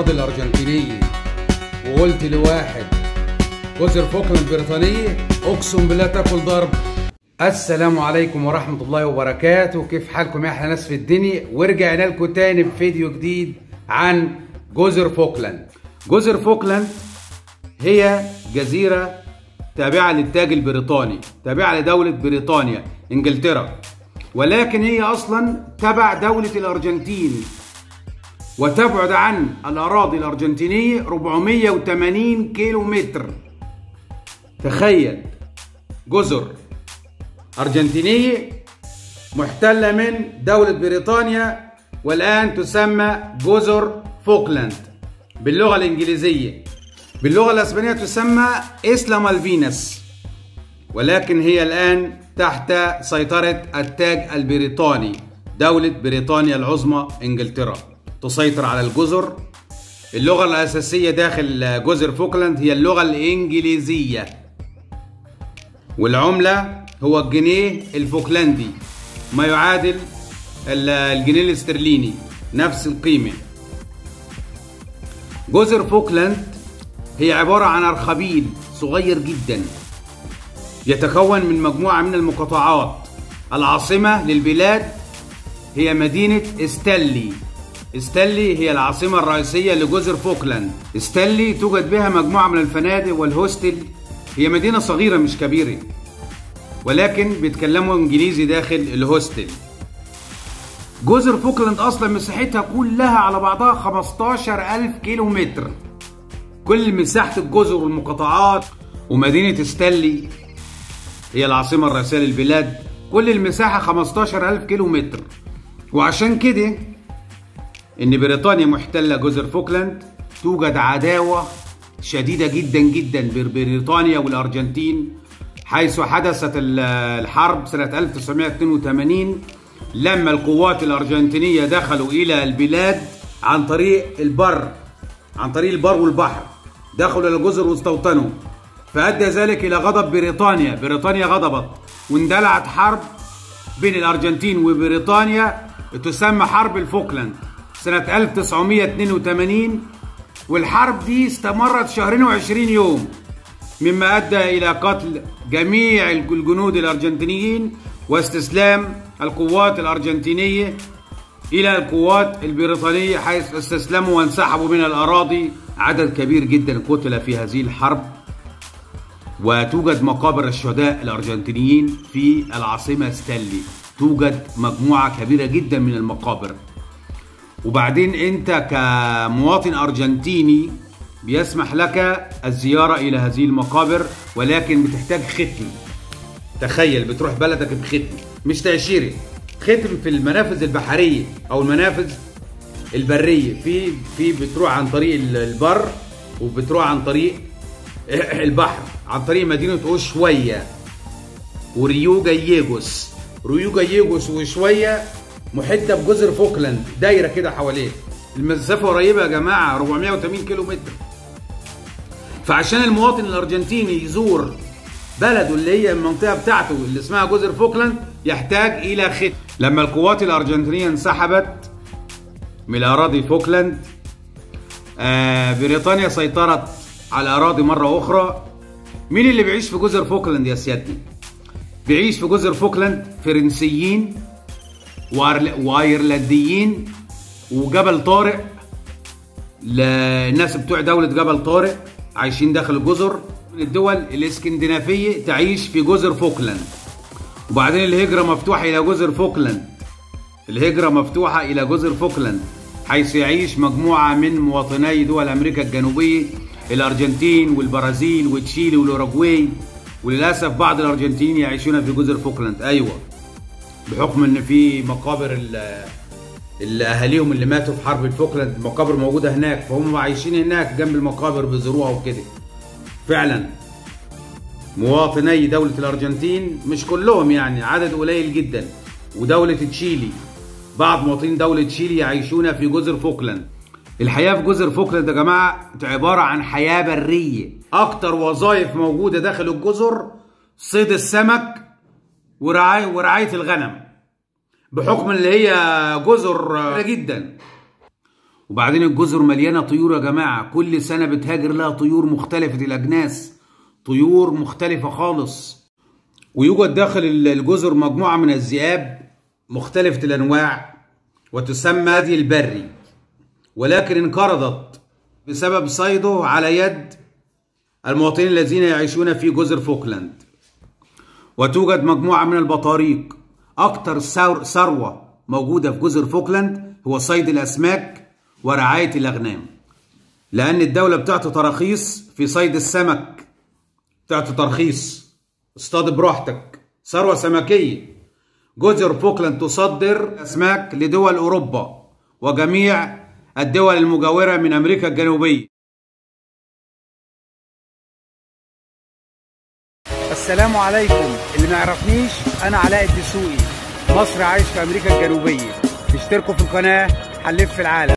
الأراضي الأرجنتينية وقلت لواحد جزر فوكلاند بريطانية أقسم بالله تاكل ضرب السلام عليكم ورحمة الله وبركاته كيف حالكم يا أحلى ناس في الدنيا ورجعنا لكم تاني بفيديو جديد عن جزر فوكلاند جزر فوكلاند هي جزيرة تابعة للتاج البريطاني تابعة لدولة بريطانيا انجلترا ولكن هي اصلا تبع دولة الارجنتين وتبعد عن الاراضي الارجنتينية 480 كيلو متر تخيل جزر ارجنتينية محتلة من دولة بريطانيا والان تسمى جزر فوكلاند باللغة الانجليزية باللغة الاسبانية تسمى اسلا مالفينس ولكن هي الآن تحت سيطرة التاج البريطاني دولة بريطانيا العظمى انجلترا تسيطر على الجزر اللغة الأساسية داخل جزر فوكلاند هي اللغة الإنجليزية والعملة هو الجنيه الفوكلندي ما يعادل الجنيه الاسترليني نفس القيمة جزر فوكلاند هي عبارة عن أرخبيل صغير جدا يتكون من مجموعة من المقاطعات العاصمة للبلاد هي مدينة استالي استالي هي العاصمة الرئيسية لجزر فوكلاند استالي توجد بها مجموعة من الفنادق والهوستل هي مدينة صغيرة مش كبيرة ولكن بيتكلموا انجليزي داخل الهوستل جزر فوكلاند اصلا مساحتها كلها على بعضها 15000 كيلو متر كل مساحة الجزر والمقاطعات ومدينة استالي هي العاصمة الرئيسية للبلاد كل المساحة 15000 كيلو متر وعشان كده إن بريطانيا محتلة جزر فوكلاند توجد عداوة شديدة جدا جدا بين بريطانيا والأرجنتين حيث حدثت الحرب سنة 1982 لما القوات الأرجنتينية دخلوا إلى البلاد عن طريق البر عن طريق البر والبحر دخلوا إلى الجزر واستوطنوا فأدى ذلك إلى غضب بريطانيا بريطانيا غضبت واندلعت حرب بين الأرجنتين وبريطانيا تسمى حرب الفوكلاند سنة 1982 والحرب دي استمرت شهرين وعشرين يوم مما أدى إلى قتل جميع الجنود الأرجنتينيين واستسلام القوات الأرجنتينية إلى القوات البريطانية حيث استسلموا وانسحبوا من الأراضي عدد كبير جدا قتل في هذه الحرب وتوجد مقابر الشهداء الأرجنتينيين في العاصمة ستانلي توجد مجموعة كبيرة جدا من المقابر وبعدين أنت كمواطن أرجنتيني بيسمح لك الزيارة إلى هذه المقابر ولكن بتحتاج ختم تخيل بتروح بلدك بختم مش تأشيرة ختم في المنافذ البحرية أو المنافذ البرية في في بتروح عن طريق البر وبتروح عن طريق البحر عن طريق مدينة أوشوية وريو جاييجوس ريو جاييجوس وشوية محيطة بجزر فوكلاند دايرة كده حواليه المسافة قريبة يا جماعة 480 كيلو متر فعشان المواطن الأرجنتيني يزور بلده اللي هي المنطقة بتاعته اللي اسمها جزر فوكلاند يحتاج إلى ختم لما القوات الأرجنتينية انسحبت من أراضي فوكلاند آه بريطانيا سيطرت على أراضي مرة أخرى مين اللي بيعيش في جزر فوكلاند يا سيادتي؟ بيعيش في جزر فوكلاند فرنسيين وايرلنديين وجبل طارق للناس بتوع دولة جبل طارق عايشين داخل الجزر من الدول الاسكندنافية تعيش في جزر فوكلاند وبعدين الهجرة مفتوحة إلى جزر فوكلاند الهجرة مفتوحة إلى جزر فوكلاند حيث يعيش مجموعة من مواطني دول أمريكا الجنوبية الارجنتين والبرازيل وتشيلي والاوروغواي وللاسف بعض الارجنتينيين يعيشون في جزر فوكلاند ايوه بحكم ان في مقابر اللي اهاليهم اللي ماتوا في حرب الفوكلاند مقابر موجوده هناك فهم عايشين هناك جنب المقابر بيزوروها وكده فعلا مواطني دولة الأرجنتين مش كلهم يعني عدد قليل جدا ودولة تشيلي بعض مواطنين دولة تشيلي يعيشون في جزر فوكلاند الحياة في جزر فوكلاند يا جماعة عبارة عن حياة برية أكتر وظائف موجودة داخل الجزر صيد السمك ورعاية ورعاية الغنم بحكم اللي هي جزر جدا وبعدين الجزر مليانة طيور يا جماعة كل سنة بتهاجر لها طيور مختلفة الأجناس طيور مختلفة خالص ويوجد داخل الجزر مجموعة من الذئاب مختلفة الأنواع وتسمى هذه البري ولكن انقرضت بسبب صيده على يد المواطنين الذين يعيشون في جزر فوكلاند وتوجد مجموعة من البطاريق أكثر ثروة موجودة في جزر فوكلاند هو صيد الأسماك ورعاية الأغنام لأن الدولة بتعطي تراخيص في صيد السمك بتعطي ترخيص اصطاد براحتك ثروة سمكية جزر فوكلاند تصدر أسماك لدول أوروبا وجميع الدول المجاورة من أمريكا الجنوبية السلام عليكم اللي ما يعرفنيش أنا علاء الدسوقي مصر عايش في أمريكا الجنوبية اشتركوا في القناة هنلف في العالم